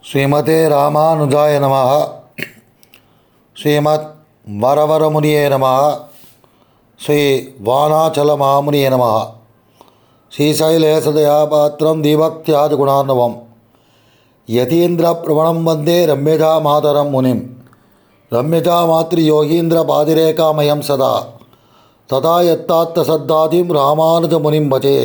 ஸ்ரீமதே ராமானுஜாய நம ஸ்ரீமத் வரவரமுனியே நம ஸ்ரீ வானாச்சலமாமுனியே நம ஸ்ரீசைலேசதயாபாத்திரம் தீபக்தியாதிகுணார்ணவம் யதீந்திரப்பிரவணம் வந்தே ரம்யஜா மாதரம் முனிம் ரம்யஜா மாத்ரி யோகீந்திர பாதிரேகாமயம் சதா ததா எத்தாத்த சத்தாதிம் ராமானுஜ முனிம் பஜே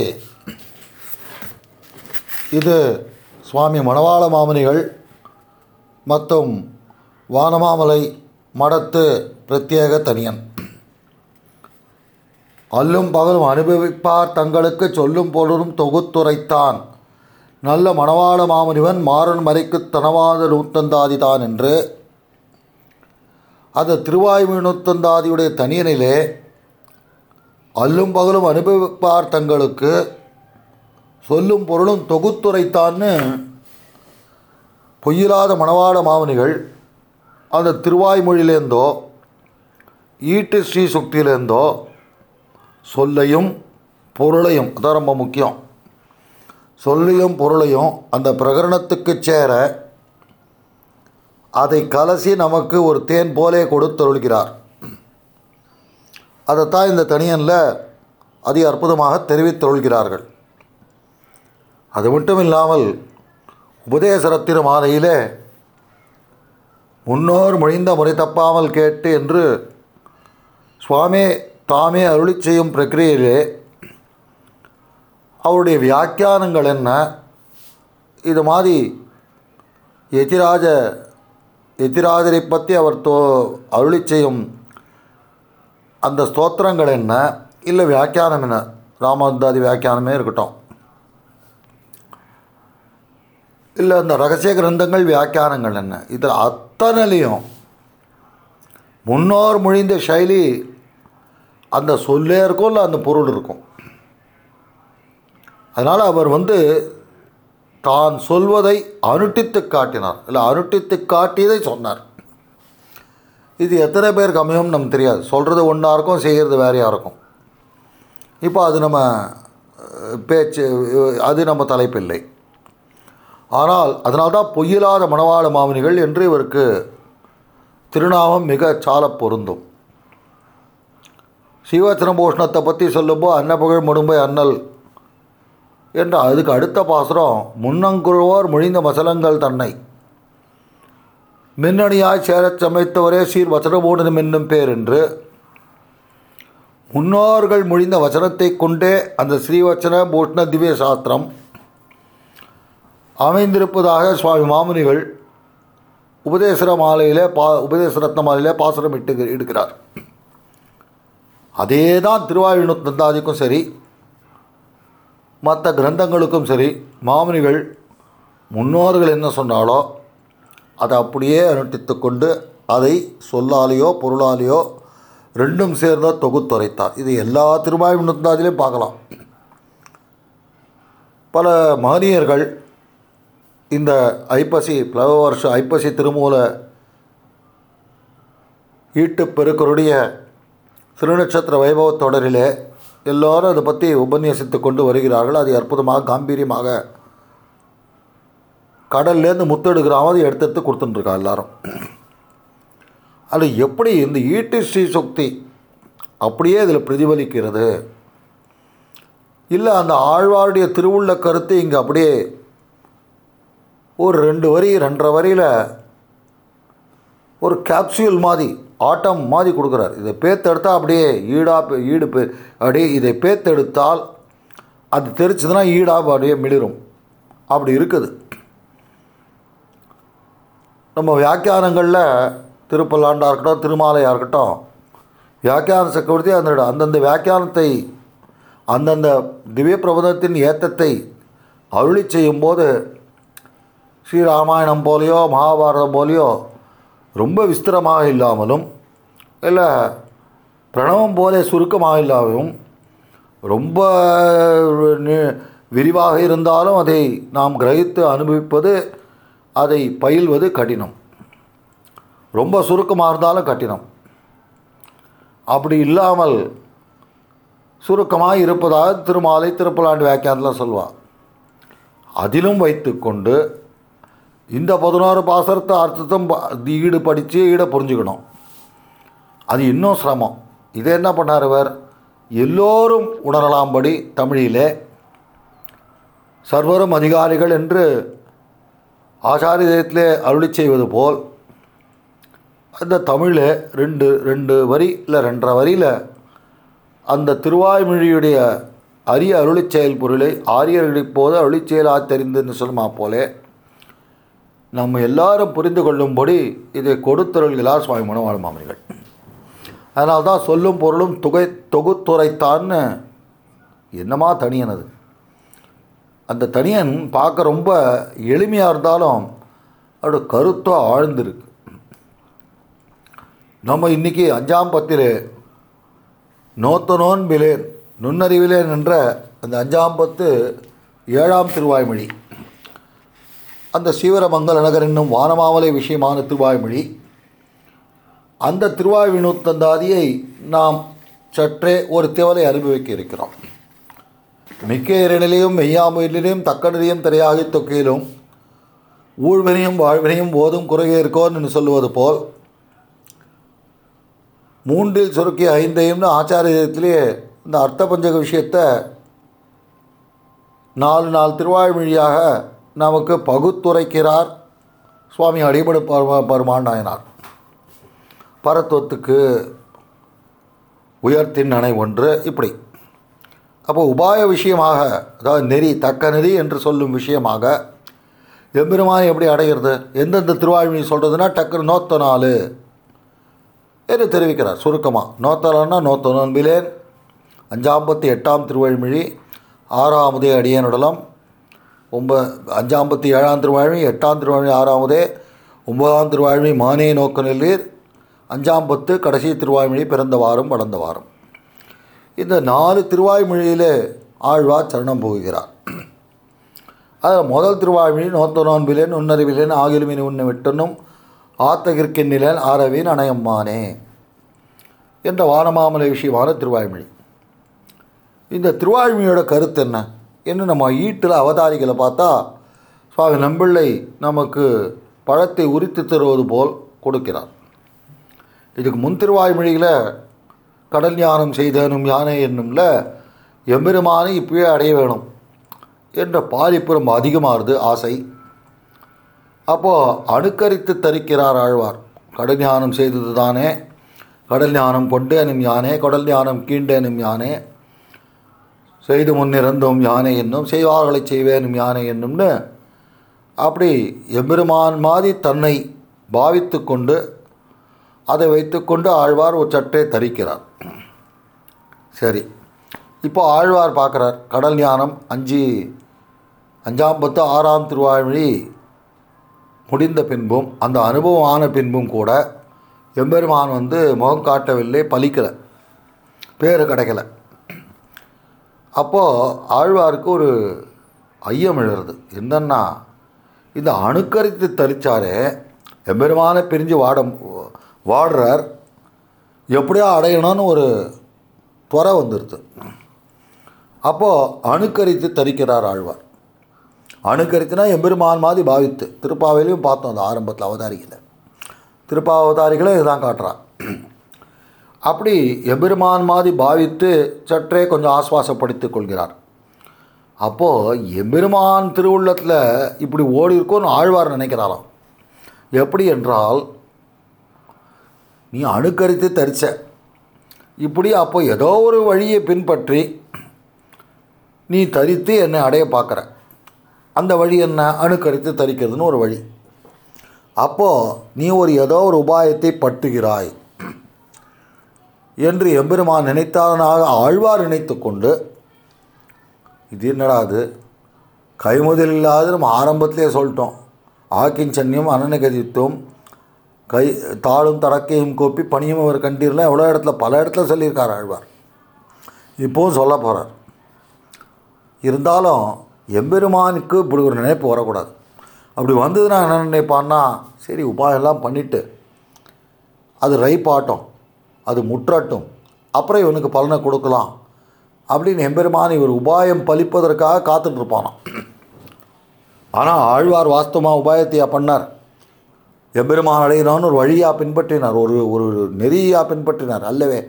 இது சுவாமி மணவாள மாமுனிகள் மற்றும் வானமாமலை மடத்து பிரத்யேக தனியன் அல்லும் பகலும் அனுபவிப்பார் தங்களுக்கு சொல்லும் பொருளும் தொகுத்துரைத்தான் நல்ல மணவாள மாமுனிவன் மாறன் மறைக்குத் தனவாத நூத்தந்தாதிதான் என்று அது திருவாய்மொழி நூத்தந்தாதியுடைய தனியனிலே அல்லும் பகலும் அனுபவிப்பார் தங்களுக்கு சொல்லும் பொருளும் தொகுத்துரைத்தான்னு பொய்யில்லாத மணவாள மாமுனிகள் அந்த திருவாய்மொழியிலேருந்தோ ஈட்டு ஸ்ரீ சுக்தியிலேருந்தோ சொல்லையும் பொருளையும் அதான் ரொம்ப முக்கியம் சொல்லையும் பொருளையும் அந்த பிரகரணத்துக்கு சேர அதை கலசி நமக்கு ஒரு தேன் போலே கொடுத்தருள்கிறார் அதைத்தான் இந்த தனியனில் அதி அற்புதமாக தெரிவித்தருள்கிறார்கள் அது மட்டும் இல்லாமல் உபதேசரத்தின மாலையிலே முன்னோர் மொழிந்த முறை தப்பாமல் கேட்டு என்று சுவாமி தாமே அருளி செய்யும் பிரக்கிரியிலே அவருடைய வியாக்கியானங்கள் என்ன இது மாதிரி எதிராஜ எதிராஜரை பற்றி அவர் தோ அருளி செய்யும் அந்த ஸ்தோத்திரங்கள் என்ன இல்லை வியாக்கியானம் என்ன ராமதாதி வியாக்கியானமே இருக்கட்டும் இல்லை அந்த ரகசிய கிரந்தங்கள் வியாக்கியானங்கள் என்ன இதில் அத்தனைலையும் முன்னோர் மொழிந்த சைலி அந்த சொல்லே இருக்கும் இல்லை அந்த பொருள் இருக்கும் அதனால் அவர் வந்து தான் சொல்வதை அனுட்டித்து காட்டினார் இல்லை அனுட்டித்து காட்டியதை சொன்னார் இது எத்தனை பேருக்கு அமையும் நமக்கு தெரியாது சொல்கிறது ஒன்றா இருக்கும் செய்கிறது வேறையாக இருக்கும் இப்போ அது நம்ம பேச்சு அது நம்ம தலைப்பில்லை ஆனால் அதனால்தான் பொய்யில்லாத மணவாள மாமுனிகள் என்று இவருக்கு திருநாமம் மிக சால பொருந்தும் சீவச்சன பூஷணத்தை பற்றி சொல்லும்போது அன்னப்புகழ் முடும்பை அண்ணல் என்ற அதுக்கு அடுத்த பாசுரம் முன்னங்குழுவோர் மொழிந்த மசலங்கள் தன்னை மின்னணியாய் சேரச் சமைத்தவரே சீர் வசனபூடனம் என்னும் பேர் என்று முன்னோர்கள் மொழிந்த வசனத்தை கொண்டே அந்த ஸ்ரீவச்சன பூஷ்ண திவ்ய சாஸ்திரம் அமைந்திருப்பதாக சுவாமி மாமுனிகள் உபதேசர மாலையிலே பா உபதேச ரத்ன மாலையிலே பாசுரம் இட்டு எடுக்கிறார் அதே தான் திருவாயூர் தந்தாதிக்கும் சரி மற்ற கிரந்தங்களுக்கும் சரி மாமுனிகள் முன்னோர்கள் என்ன சொன்னாலோ அதை அப்படியே அனுட்டித்து கொண்டு அதை சொல்லாலேயோ பொருளாலேயோ ரெண்டும் சேர்ந்த தொகுத்துரைத்தார் இது எல்லா திருவாயூர் நுத்தாதிலையும் பார்க்கலாம் பல மகனியர்கள் இந்த ஐப்பசி பிளவ வருஷம் ஐப்பசி திருமூல ஈட்டு பெருக்கருடைய திருநட்சத்திர வைபவ தொடரிலே எல்லோரும் அதை பற்றி உபன்யசித்து கொண்டு வருகிறார்கள் அது அற்புதமாக காம்பீரியமாக கடல்லேருந்து முத்தெடுக்கிற மாதிரி எடுத்து எடுத்து கொடுத்துட்டுருக்கா எல்லாரும் அது எப்படி இந்த ஈட்டு ஸ்ரீ சுக்தி அப்படியே இதில் பிரதிபலிக்கிறது இல்லை அந்த ஆழ்வாருடைய திருவுள்ள கருத்து இங்கே அப்படியே ஒரு ரெண்டு வரி ரெண்டரை வரியில் ஒரு கேப்சியூல் மாதிரி ஆட்டம் மாதிரி கொடுக்குறார் இதை பேத்தெடுத்தால் அப்படியே ஈடாக ஈடு பே அப்படியே இதை பேத்தெடுத்தால் அது தெரிச்சதுன்னா ஈடாக அப்படியே மிளிரும் அப்படி இருக்குது நம்ம வியாக்கியானங்களில் திருப்பல்லாண்டாக இருக்கட்டும் திருமாலையாக இருக்கட்டும் வியாக்கியான சக்கரவர்த்தி அந்த அந்தந்த வியாக்கியானத்தை அந்தந்த திவ்ய பிரபந்தத்தின் ஏத்தத்தை அருளி செய்யும்போது ஸ்ரீராமாயணம் போலேயோ மகாபாரதம் போலேயோ ரொம்ப விஸ்திரமாக இல்லாமலும் இல்லை பிரணவம் போல சுருக்கமாக இல்லாமலும் ரொம்ப விரிவாக இருந்தாலும் அதை நாம் கிரகித்து அனுபவிப்பது அதை பயில்வது கடினம் ரொம்ப சுருக்கமாக இருந்தாலும் கடினம் அப்படி இல்லாமல் சுருக்கமாக இருப்பதாக திருமாலை திருப்பலாண்டு வியாக்கியானத்தில் சொல்வார் அதிலும் வைத்துக்கொண்டு இந்த பதினோரு பாசரத்தை அர்த்தத்தும் ப- ஈடு படித்து ஈட புரிஞ்சுக்கணும் அது இன்னும் சிரமம் இதை என்ன பண்ணார் இவர் எல்லோரும் உணரலாம்படி தமிழிலே சர்வரும் அதிகாரிகள் என்று ஆச்சாரியத்திலே அருளி செய்வது போல் அந்த தமிழில் ரெண்டு ரெண்டு வரி இல்லை ரெண்டரை வரியில் அந்த திருவாய்மொழியுடைய அரிய அருளிச் செயல் பொருளை ஆரியர்களுக்கு போது அருளிச் செயலாக தெரிந்துன்னு சொல்லுமா போலே நம்ம எல்லாரும் புரிந்து கொள்ளும்படி இதை கொடுத்தருள்கிறார் சுவாமி மனோவாள மாமனிகள் அதனால தான் சொல்லும் பொருளும் துகை தொகுத்துரைத்தான்னு என்னமா தனியன் அது அந்த தனியன் பார்க்க ரொம்ப எளிமையாக இருந்தாலும் அதோட கருத்தம் ஆழ்ந்திருக்கு நம்ம இன்றைக்கி அஞ்சாம் பத்திலே நோத்த நோன்பிலேன் நுண்ணறிவிலேன் என்ற அந்த அஞ்சாம் பத்து ஏழாம் திருவாய்மொழி அந்த சீவரமங்கல நகர் என்னும் வானமாமலை விஷயமான திருவாய்மொழி அந்த திருவாய் வினூத்தந்தாதியை நாம் சற்றே ஒரு தேவலை அனுபவிக்க இருக்கிறோம் மிக்க இரணிலையும் மெய்யாமுயிலும் தக்கநிலையும் திரையாகி தொக்கையிலும் ஊழ்வினையும் வாழ்வினையும் போதும் குறைய இருக்கோன் என்று சொல்லுவது போல் மூன்றில் சுருக்கி ஐந்தையும்னு ஆச்சாரியத்திலே இந்த அர்த்த பஞ்சக விஷயத்தை நாலு நாள் திருவாய்மொழியாக நமக்கு பகுத்துரைக்கிறார் சுவாமி அடிபடு பருமா பருமான் நாயனார் பரத்துவத்துக்கு உயர்த்தின் அணை ஒன்று இப்படி அப்போ உபாய விஷயமாக அதாவது நெறி தக்க நெறி என்று சொல்லும் விஷயமாக எம்பெருமானை எப்படி அடைகிறது எந்தெந்த திருவாழ்மொழி சொல்கிறதுனா டக்குனு நோத்த நாள் என்று தெரிவிக்கிறார் சுருக்கமாக நோத்தலன்னா நோத்த நோன்பிலேன் அஞ்சாம்பத்தி எட்டாம் திருவழிமொழி ஆறாமதே அடியனுடலம் ஒம்ப அஞ்சாம்பத்தி ஏழாம் திருவாழ்மொழி எட்டாம் திருவாழ்மொழி ஆறாமதே ஒன்பதாம் திருவாழ்மொழி மானே நோக்க நெல்லீர் அஞ்சாம் பத்து கடைசி திருவாய்மொழி பிறந்த வாரம் வளர்ந்த வாரம் இந்த நாலு திருவாய்மொழியிலே ஆழ்வார் சரணம் போகிறார் அதில் முதல் திருவாய்மொழி நோத்த நோன்பிலேன் உன்னறிவிலேன் ஆகிலுமின் உன்னை விட்டனும் ஆத்தகிற்கின்னிலேன் ஆரவின் அணையம்மானே என்ற வானமாமலை விஷயமான திருவாய்மொழி இந்த திருவாய்மொழியோட கருத்து என்ன என்று நம்ம ஈட்டில் அவதாரிகளை பார்த்தா சுவாமி நம்பிள்ளை நமக்கு பழத்தை உரித்து தருவது போல் கொடுக்கிறார் இதுக்கு முன் திருவாய்மொழியில் கடல் ஞானம் செய்தனும் யானை என்னும்ல எம்பெருமானை இப்பயே அடைய வேணும் என்ற பாதிப்பு ரொம்ப அதிகமாகுது ஆசை அப்போது அணுக்கரித்து தரிக்கிறார் ஆழ்வார் கடல் ஞானம் செய்தது தானே கடல் ஞானம் கொண்டேனும் யானே கடல் ஞானம் கீண்டேனும் யானே செய்து முன்னிறந்தோம் யானை என்னும் செய்வார்களை செய்வேனும் யானை என்னும்னு அப்படி எம்பெருமான் மாதிரி தன்னை பாவித்து கொண்டு அதை வைத்துக்கொண்டு ஆழ்வார் ஒரு சற்றே தரிக்கிறார் சரி இப்போ ஆழ்வார் பார்க்குறார் கடல் ஞானம் அஞ்சு அஞ்சாம் பத்து ஆறாம் திருவாழ்மொழி முடிந்த பின்பும் அந்த அனுபவம் ஆன பின்பும் கூட எம்பெருமான் வந்து முகம் காட்டவில்லை பலிக்கலை பேர் கிடைக்கல அப்போது ஆழ்வாருக்கு ஒரு ஐயம் எழுறது என்னன்னா இந்த அணுக்கரித்து தரிச்சாரே எம்பெருமானை பிரிஞ்சு வாட வாடுறார் எப்படியோ அடையணும்னு ஒரு துறை வந்துடுது அப்போது அணுக்கரித்து தரிக்கிறார் ஆழ்வார் அணுக்கரித்துனா எம்பெருமான் மாதிரி பாவித்து திருப்பாவையிலையும் பார்த்தோம் அந்த ஆரம்பத்தில் அவதாரிகளை திருப்பாவதாரிகளை இதுதான் காட்டுறான் அப்படி எம்பெருமான் மாதிரி பாவித்து சற்றே கொஞ்சம் ஆஸ்வாசப்படுத்திக் கொள்கிறார் அப்போது எம்பெருமான் திருவுள்ளத்தில் இப்படி ஓடி இருக்கோன்னு ஆழ்வார் நினைக்கிறாராம் எப்படி என்றால் நீ அணுக்கரித்து தரிச்ச இப்படி அப்போ ஏதோ ஒரு வழியை பின்பற்றி நீ தரித்து என்னை அடைய பார்க்குற அந்த வழி என்ன அணுக்கரித்து தரிக்கிறதுன்னு ஒரு வழி அப்போது நீ ஒரு ஏதோ ஒரு உபாயத்தை பட்டுகிறாய் என்று எம்பெருமான் நினைத்தானாக ஆழ்வார் நினைத்து கொண்டு இது என்னடா அது கைமுதல் இல்லாத நம்ம ஆரம்பத்திலே சொல்லிட்டோம் ஆக்கின் சன்னியம் அனநகதித்துவம் கை தாளும் தடக்கையும் கோப்பி பணியும் அவர் கண்டீர்லாம் எவ்வளோ இடத்துல பல இடத்துல சொல்லியிருக்கார் ஆழ்வார் இப்போவும் சொல்ல போகிறார் இருந்தாலும் எம்பெருமானுக்கு இப்படி ஒரு நினைப்பு வரக்கூடாது அப்படி வந்ததுன்னா என்ன நினைப்பான்னா சரி உபாயெல்லாம் பண்ணிவிட்டு அது ரைப்பாட்டும் அது முற்றட்டும் அப்புறம் இவனுக்கு பலனை கொடுக்கலாம் அப்படின்னு எம்பெருமான் இவர் உபாயம் பலிப்பதற்காக காத்துட்டு இருப்பானாம் ஆனால் ஆழ்வார் வாஸ்தவமாக உபாயத்தையா பண்ணார் எம்பெருமான் அடையினான்னு ஒரு வழியாக பின்பற்றினார் ஒரு ஒரு நெறியாக பின்பற்றினார் அல்லவே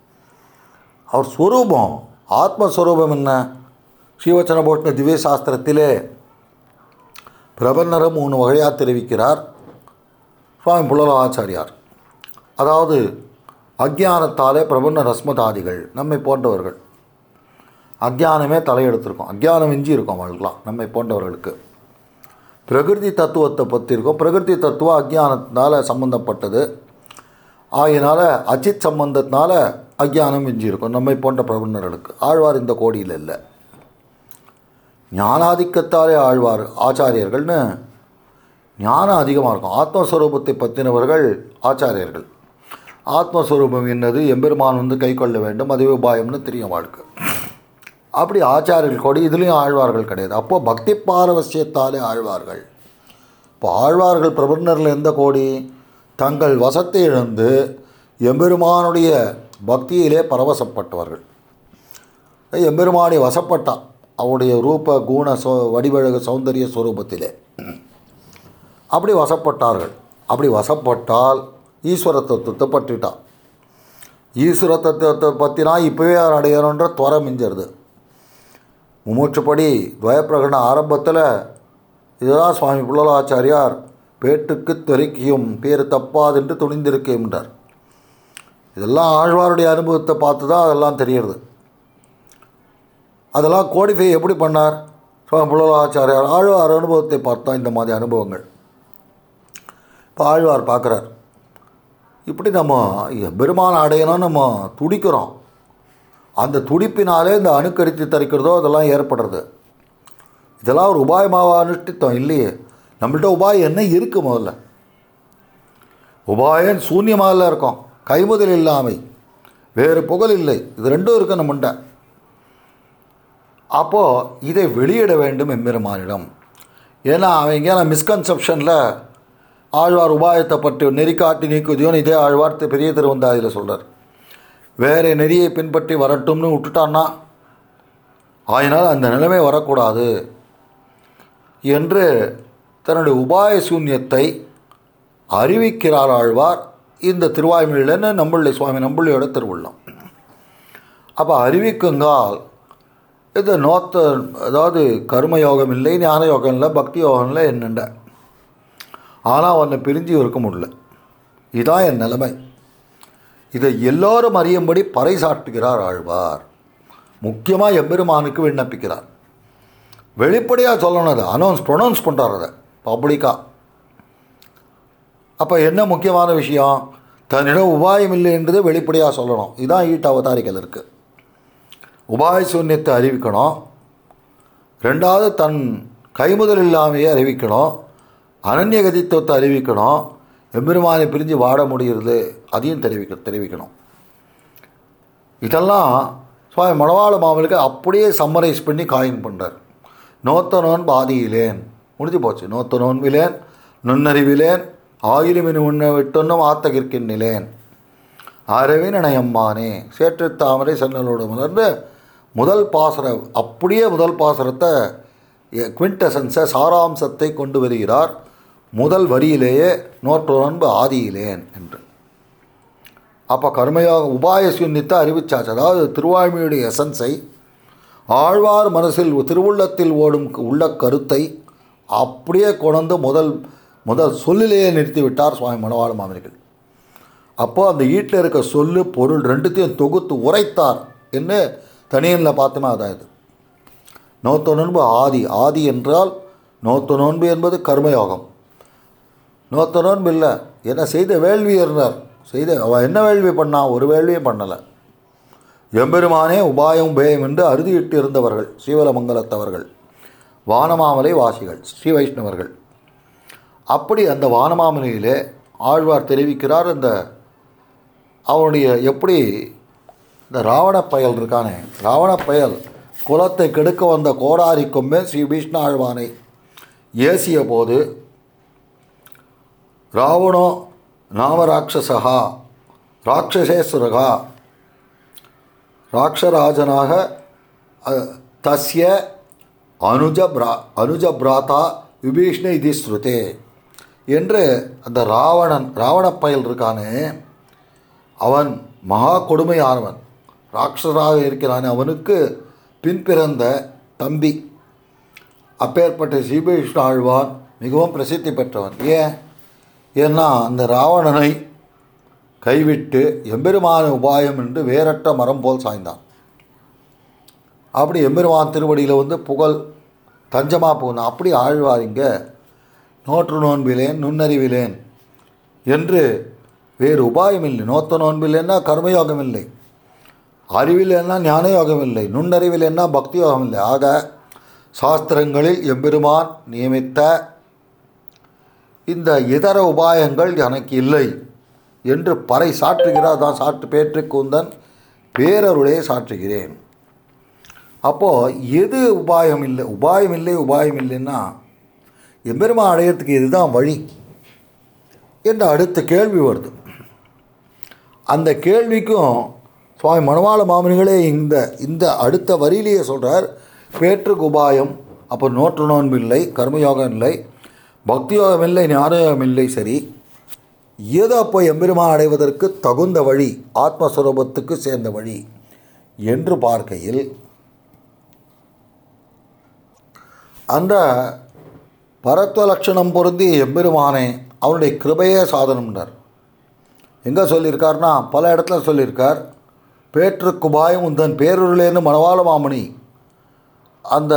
அவர் ஸ்வரூபம் ஆத்மஸ்வரூபம் என்ன ஸ்ரீவச்சன போட்டின திவ்ய சாஸ்திரத்திலே பிரபன்னரை மூணு வகையாக தெரிவிக்கிறார் சுவாமி புலல ஆச்சாரியார் அதாவது அக்ஞானத்தாலே பிரபன்ன ரஸ்மதாதிகள் நம்மை போன்றவர்கள் அக்ஞானமே தலையெடுத்திருக்கோம் அக்ஞானம் மிஞ்சி இருக்கும் அவர்களுக்கெல்லாம் நம்மை போன்றவர்களுக்கு பிரகிருதி தத்துவத்தை பற்றி இருக்கும் பிரகிருதி தத்துவம் அக்ஞானத்தினால சம்பந்தப்பட்டது ஆகையினால அச்சித் சம்பந்தத்தினால அக்ஞானம் மிஞ்சி இருக்கும் நம்மை போன்ற பிரபன்னர்களுக்கு ஆழ்வார் இந்த கோடியில் இல்லை ஞானாதிக்கத்தாலே ஆழ்வார் ஆச்சாரியர்கள்னு ஞானம் அதிகமாக இருக்கும் ஆத்மஸ்வரூபத்தை பற்றினவர்கள் ஆச்சாரியர்கள் ஆத்மஸ்வரூபம் என்னது எம்பெருமான் வந்து கை கொள்ள வேண்டும் அதுவே உபாயம்னு தெரியும் வாழ்க்கை அப்படி ஆச்சாரியர்கள் கொடி இதுலேயும் ஆழ்வார்கள் கிடையாது அப்போது பக்தி பாரவசியத்தாலே ஆழ்வார்கள் இப்போ ஆழ்வார்கள் பிரபன்னரில் எந்த கோடி தங்கள் வசத்தை இழந்து எம்பெருமானுடைய பக்தியிலே பரவசப்பட்டவர்கள் எம்பெருமானை வசப்பட்டான் அவருடைய ரூப குண சோ வடிவழக சௌந்தரிய ஸ்வரூபத்திலே அப்படி வசப்பட்டார்கள் அப்படி வசப்பட்டால் ஈஸ்வர தத்துவத்தை பற்றிட்டான் ஈஸ்வர தத்துவத்தை பற்றினா இப்போவே அவர் அடையணுன்ற துறை மிஞ்சிருது மும்மூற்றுப்படி துவயப்பிரகடன ஆரம்பத்தில் இதுதான் சுவாமி புள்ளலாச்சாரியார் பேட்டுக்கு தெருக்கியும் பேர் தப்பாதென்று துணிந்திருக்கின்றார் இதெல்லாம் ஆழ்வாருடைய அனுபவத்தை பார்த்து தான் அதெல்லாம் தெரியறது அதெல்லாம் கோடிஃபை எப்படி பண்ணார் சுவாமி புள்ளலாச்சாரியார் ஆழ்வார் அனுபவத்தை பார்த்தா இந்த மாதிரி அனுபவங்கள் இப்போ ஆழ்வார் பார்க்குறார் இப்படி நம்ம பெருமான் அடையணும் நம்ம துடிக்கிறோம் அந்த துடிப்பினாலே இந்த அணுக்கடித்து தரிக்கிறதோ அதெல்லாம் ஏற்படுறது இதெல்லாம் ஒரு உபாயமாக அனுஷ்டித்தோம் இல்லையே நம்மள்ட்ட உபாயம் என்ன இருக்குது முதல்ல உபாயம் சூன்யமாக இருக்கும் கைமுதல் இல்லாமை வேறு புகழ் இல்லை இது ரெண்டும் இருக்கு நம்மண்ட அப்போது இதை வெளியிட வேண்டும் எம்பெருமானிடம் ஏன்னா அவங்க நான் மிஸ்கன்செப்ஷனில் ஆழ்வார் உபாயத்தை பற்றி நெறி காட்டி நீக்குதியோன்னு இதே ஆழ்வார் பெரிய திருவந்தாதியில் சொல்கிறார் வேறு நெறியை பின்பற்றி வரட்டும்னு விட்டுட்டான்னா ஆயினால் அந்த நிலைமை வரக்கூடாது என்று தன்னுடைய உபாய சூன்யத்தை அறிவிக்கிறார் ஆழ்வார் இந்த திருவாய்மொழியிலன்னு நம்பள்ளி சுவாமி நம்பள்ளியோட திருவுள்ளம் அப்போ அறிவிக்குங்கால் இது நோத்த அதாவது கர்ம யோகம் இல்லை ஞான யோகம் இல்லை பக்தி யோகம் இல்லை என்னண்ட ஆனால் உன்னை பிரிஞ்சு இருக்க முடியல இதான் என் நிலைமை இதை எல்லோரும் அறியும்படி பறைசாட்டுகிறார் ஆழ்வார் முக்கியமாக எம்பெருமானுக்கு விண்ணப்பிக்கிறார் வெளிப்படையாக சொல்லணும் அதை அனௌன்ஸ் ப்ரொனவுன்ஸ் பண்ணுறார் அதை பப்ளிக்காக அப்போ என்ன முக்கியமான விஷயம் தன்னிடம் உபாயம் இல்லை என்றதை வெளிப்படையாக சொல்லணும் இதுதான் ஈட்ட அவதாரிகள் இருக்குது உபாய சூன்யத்தை அறிவிக்கணும் ரெண்டாவது தன் கைமுதல் இல்லாமையே அறிவிக்கணும் அனன்ய கதித்துவத்தை அறிவிக்கணும் எம்பெருமானை பிரிஞ்சு வாட முடிகிறது அதையும் தெரிவிக்க தெரிவிக்கணும் இதெல்லாம் சுவாமி மணவாள மாமலுக்கு அப்படியே சம்மரைஸ் பண்ணி காயின் பண்ணுறார் நோத்த நோன் பாதியிலேன் முடிஞ்சு போச்சு நோத்த நோன்பிலேன் நுண்ணறிவிலேன் ஆயிலுமின் உண்ண விட்டொன்னும் ஆத்தகிற்கின்னிலேன் அரவினயம்மானே சேற்று தாமரை சென்னலோடு மலர்ந்து முதல் பாசர அப்படியே முதல் பாசரத்தை குவிண்டசன்ஸை சாராம்சத்தை கொண்டு வருகிறார் முதல் வரியிலேயே நோற்று நண்பு ஆதியிலேன் என்று அப்போ கர்மயோக உபாய சுன்னித்தை அறிவிச்சாச்சு அதாவது திருவாழ்மையுடைய எசன்ஸை ஆழ்வார் மனசில் திருவுள்ளத்தில் ஓடும் உள்ள கருத்தை அப்படியே கொண்டு முதல் முதல் சொல்லிலேயே நிறுத்திவிட்டார் சுவாமி மணவாள மாமனிகள் அப்போது அந்த வீட்டில் இருக்க சொல்லு பொருள் ரெண்டுத்தையும் தொகுத்து உரைத்தார் என்று தனியனில் பார்த்தோமே அதான் இது நோத்த நோன்பு ஆதி ஆதி என்றால் நோத்த நோன்பு என்பது கர்மயோகம் நோத்த நோன்பு இல்லை என்ன செய்த வேள்வி இருந்தார் செய்த அவள் என்ன வேள்வி பண்ணா ஒரு வேள்வியும் பண்ணலை எம்பெருமானே உபாயம் உபயம் என்று அறுதியிட்டு இருந்தவர்கள் ஸ்ரீவலமங்கலத்தவர்கள் வானமாமலை வாசிகள் ஸ்ரீ வைஷ்ணவர்கள் அப்படி அந்த வானமாமலையிலே ஆழ்வார் தெரிவிக்கிறார் அந்த அவனுடைய எப்படி இந்த ராவண பயல் இருக்கானே ராவண பயல் குலத்தை கெடுக்க வந்த கோடாரி கொம்பே ஸ்ரீ விஷ்ணு ஆழ்வானை ஏசிய போது ராவணோ நாமராட்சசா ராட்சசேஸ்வரகா ராட்சராஜனாக அ, தஸ்ய அனுஜ பிரா அனுஜ பிராதா விபீஷ்ண இது ஸ்ருதே என்று அந்த ராவணன் ராவணப் பயல் இருக்கானே அவன் மகா கொடுமையானவன் ராட்சசராக இருக்கிறான் அவனுக்கு பின்பிறந்த தம்பி அப்பேற்பட்ட ஸ்ரீபேஷ்ண ஆழ்வான் மிகவும் பிரசித்தி பெற்றவன் ஏன் ஏன்னா அந்த ராவணனை கைவிட்டு எம்பெருமான உபாயம் என்று வேறற்ற மரம் போல் சாய்ந்தான் அப்படி எம்பெருமான் திருவடியில் வந்து புகழ் தஞ்சமாக போகணும் அப்படி ஆழ்வார் இங்கே நோற்று நோன்பிலேன் நுண்ணறிவிலேன் என்று வேறு உபாயம் இல்லை நோத்த நோன்பில்லைன்னா கர்மயோகம் இல்லை அறிவில்லைன்னா ஞான யோகம் இல்லை நுண்ணறிவில்லைன்னா பக்தி யோகம் இல்லை ஆக சாஸ்திரங்களில் எம்பெருமான் நியமித்த இந்த இதர உபாயங்கள் எனக்கு இல்லை என்று பறை சாற்றுகிறார் தான் சாற்று பேற்று கூந்தன் பேரருளே சாற்றுகிறேன் அப்போது எது உபாயம் இல்லை உபாயம் இல்லை உபாயம் இல்லைன்னா எம்பெருமான் அடையிறதுக்கு இதுதான் வழி என்ற அடுத்த கேள்வி வருது அந்த கேள்விக்கும் சுவாமி மணவாள மாமனிகளே இந்த இந்த அடுத்த வரியிலேயே சொல்கிறார் பேற்றுக்கு உபாயம் அப்போ நோற்று நோன்பு இல்லை கர்மயோகம் இல்லை பக்தி யோகம் இல்லை ஞானயோகம் இல்லை சரி ஏதோ அப்போ எம்பெருமான் அடைவதற்கு தகுந்த வழி ஆத்மஸ்வரூபத்துக்கு சேர்ந்த வழி என்று பார்க்கையில் அந்த பரத்வ லட்சணம் பொருந்திய எம்பெருமானே அவனுடைய கிருபையே சாதனம்ன்றார் எங்கே சொல்லியிருக்காருனா பல இடத்துல சொல்லியிருக்கார் பேற்று குபாயம் உந்தன் பேருருளேன்னு மணவாள மாமணி அந்த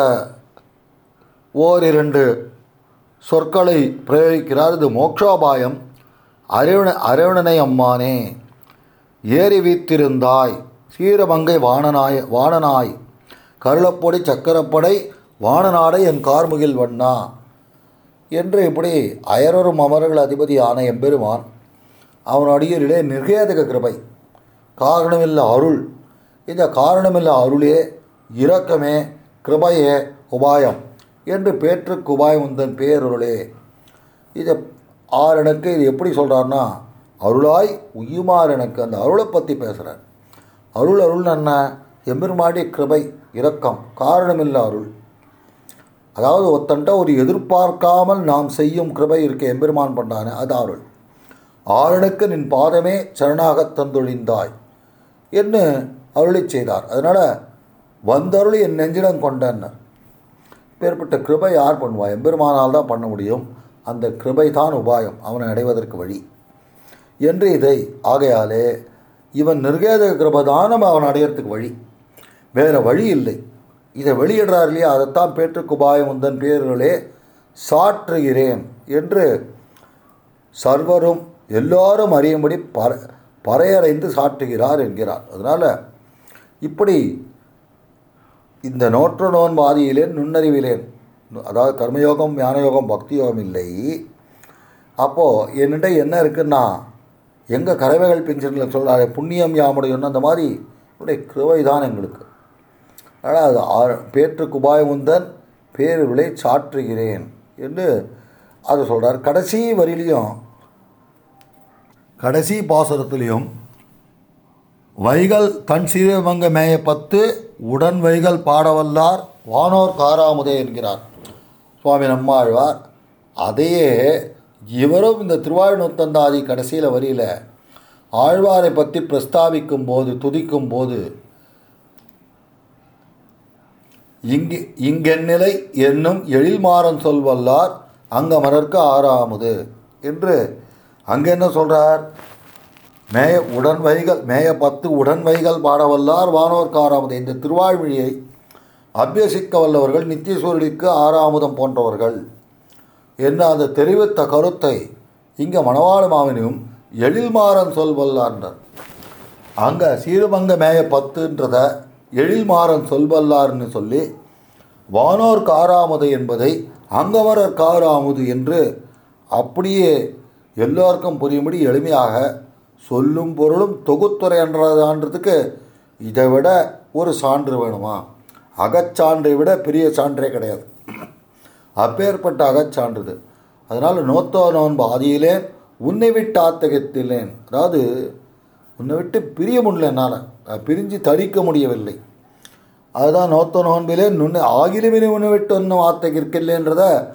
ஓரிரண்டு சொற்களை பிரயோகிக்கிறார் இது மோக்ஷோபாயம் அரவண அரவணனை அம்மானே ஏறி வீத்திருந்தாய் சீரமங்கை வாணனாய் வாணனாய் கருளப்பொடி சக்கரப்படை வாணநாடை என் கார்முகில் வண்ணா என்று இப்படி அயரரும் அமர்கள் அதிபதியான எம்பெருமான் அவன் அடியிலே நிர்கேதக கிருபை காரணமில்ல அருள் இந்த காரணமில்ல அருளே இரக்கமே கிருபையே உபாயம் என்று பேற்றுக்கு உபாயம் உந்தன் பேரருளே இதை ஆறனுக்கு இது எப்படி சொல்கிறாருன்னா அருளாய் உய்யுமாறு எனக்கு அந்த அருளை பற்றி பேசுகிறார் அருள் அருள் என்ன எம்பெருமாடி கிருபை இரக்கம் காரணமில்ல அருள் அதாவது ஒத்தன்ட்ட ஒரு எதிர்பார்க்காமல் நாம் செய்யும் கிருபை இருக்க எம்பெருமான் பண்ணானே அது அருள் ஆறனுக்கு நின் பாதமே சரணாகத் தந்தொழிந்தாய் என்று அருளி செய்தார் அதனால் வந்தருளி என் நெஞ்சிடம் கொண்டன்னர் பேர்பட்ட கிருபை யார் பண்ணுவா எம்பெருமானால் தான் பண்ண முடியும் அந்த கிருபை தான் உபாயம் அவனை அடைவதற்கு வழி என்று இதை ஆகையாலே இவன் நிர்கேத கிருபதானம் அவன் அடையிறதுக்கு வழி வேறு வழி இல்லை இதை வெளியிடுறார் இல்லையா அதைத்தான் பேற்றுக்கு உபாயம் உந்தன் பேர்களே சாற்றுகிறேன் என்று சர்வரும் எல்லாரும் அறியும்படி பற பறையறைந்து சாற்றுகிறார் என்கிறார் அதனால் இப்படி இந்த நோற்று நோன்பாதியிலேன் நுண்ணறிவிலேன் அதாவது கர்மயோகம் ஞானயோகம் பக்தி யோகம் இல்லை அப்போது என்கிட்ட என்ன இருக்குன்னா எங்கள் கறவைகள் பென்ஷனில் சொல்கிறாரு புண்ணியம் யாமுடையன்னு அந்த மாதிரி உடைய கிருவை தான் எங்களுக்கு அதனால் அது ஆ பேற்றுக்கு உபாயமுந்தன் பேருவிளை சாற்றுகிறேன் என்று அதை சொல்கிறார் கடைசி வரியிலையும் கடைசி பாசுரத்துலேயும் வைகள் தன் சீரமங்க மேய பத்து உடன் வைகள் பாடவல்லார் வானோர் காராமுதே என்கிறார் சுவாமி நம்மாழ்வார் அதையே இவரும் இந்த திருவாழ்நூத்தந்தாதி கடைசியில் வரியில் ஆழ்வாரை பற்றி பிரஸ்தாபிக்கும் போது துதிக்கும் போது இங்கு இங்கெந்நிலை என்னும் எழில்மாறன் சொல்வல்லார் அங்கமரர்க்கு ஆறாமுது என்று அங்கே என்ன சொல்கிறார் மேய உடன் வைகள் மேய பத்து உடன் வைகள் பாடவல்லார் வானோர் ஆறாமுது இந்த திருவாழ்மொழியை அபியசிக்க வல்லவர்கள் நித்தியசூரியனுக்கு ஆறாமுதம் போன்றவர்கள் என்ன அந்த தெரிவித்த கருத்தை இங்கே மணவாள மாவினும் எழில்மாறன் சொல்வல்லார்ன்றார் அங்கே சீருமங்க மேய பத்துன்றத எழில்மாறன் சொல்வல்லார்னு சொல்லி வானோர் காராமுது என்பதை அங்கமரர் காராமுது என்று அப்படியே எல்லோருக்கும் புரியும்படி எளிமையாக சொல்லும் பொருளும் தொகுத்துறை என்றதான்றதுக்கு இதை விட ஒரு சான்று வேணுமா அகச்சான்றை விட பெரிய சான்றே கிடையாது அப்பேற்பட்ட அகச்சான்றுது அதனால் நோத்தோ நோன்பு ஆதியிலே உன்னை விட்டு ஆத்தகத்திலேன் அதாவது உன்னை விட்டு பிரிய முடியல என்னால் பிரிஞ்சு தரிக்க முடியவில்லை அதுதான் நோத்த நோன்பிலே நுண்ணை ஆகிலுமினி உன்னை விட்டு ஒன்றும் ஆத்தகிற்கில்லைன்றத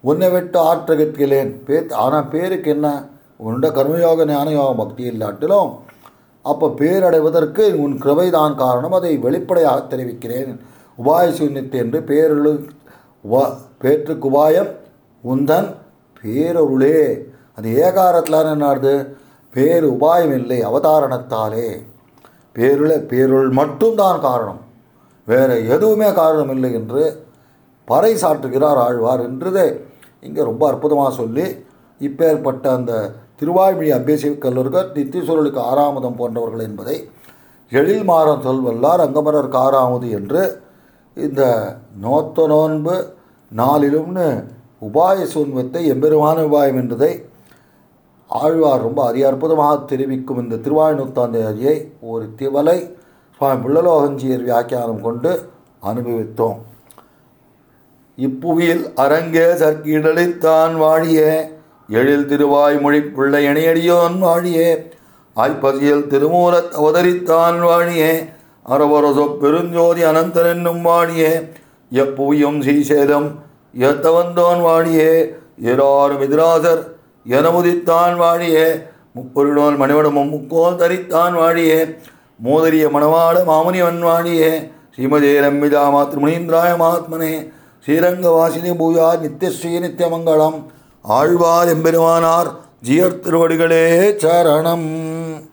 உன்னை விட்டு ஆற்ற கேட்கிறேன் பே ஆனால் பேருக்கு என்ன உன்னுடைய கர்மயோக ஞானயோக பக்தி இல்லாட்டிலும் அப்போ பேரடைவதற்கு உன் கிருபைதான் காரணம் அதை வெளிப்படையாக தெரிவிக்கிறேன் உபாய சூன்யத்தை என்று பேரொழு உபா பேற்றுக்கு உபாயம் உந்தன் பேரொருளே அது ஏகாரத்தில் என்னது பேர் உபாயம் இல்லை அவதாரணத்தாலே பேருள பேருள் மட்டும்தான் காரணம் வேறு எதுவுமே காரணம் இல்லை என்று பறை சாற்றுகிறார் ஆழ்வார் என்றதே இங்கே ரொம்ப அற்புதமாக சொல்லி இப்பேற்பட்ட அந்த திருவாய்மொழி அபியசி கல்லூர்கள் நித்தியசூழலுக்கு ஆறாமதம் போன்றவர்கள் என்பதை எழில் மாறம் சொல்வல்லார் அங்கமரருக்கு ஆறாமது என்று இந்த நோத்த நோன்பு நாளிலும்னு உபாய சூன்யத்தை எம்பெருமான உபாயம் என்றதை ஆழ்வார் ரொம்ப அதி அற்புதமாக தெரிவிக்கும் இந்த திருவாழ்நூத்தாந்தையை ஒரு திவலை சுவாமி பிள்ளலோகஞ்சியர் வியாக்கியானம் கொண்டு அனுபவித்தோம் இப்புவியில் அரங்கே சற்கிடலித்தான் வாழியே எழில் திருவாய்மொழி பிள்ளை இணையடியோன் வாழியே ஆய்ப்பதியில் திருமூலத் அவதரித்தான் வாழியே அரவரசொ பெருஞ்சோதி அனந்தன் என்னும் வாழியே எப்புவியும் சீசேதம் எத்தவந்தோன் வாழியே ஏராறும் எதிராசர் எனமுதித்தான் வாழியே முப்பொருளோன் மணிவடமும் முக்கோல் தரித்தான் வாழியே மோதரிய மணவாள மாமுனிவன் வாழியே ஸ்ரீமதே ரம்மிதா மாத்ருமுனீந்திராய மாத்மனே ஸ்ரீரங்கவாசினி பூயா நித்யஸ்ரீ நித்யமங்கலம் ஆழ்வார் எம்பெருமானார் ஜியர் திருவடிகளே சரணம்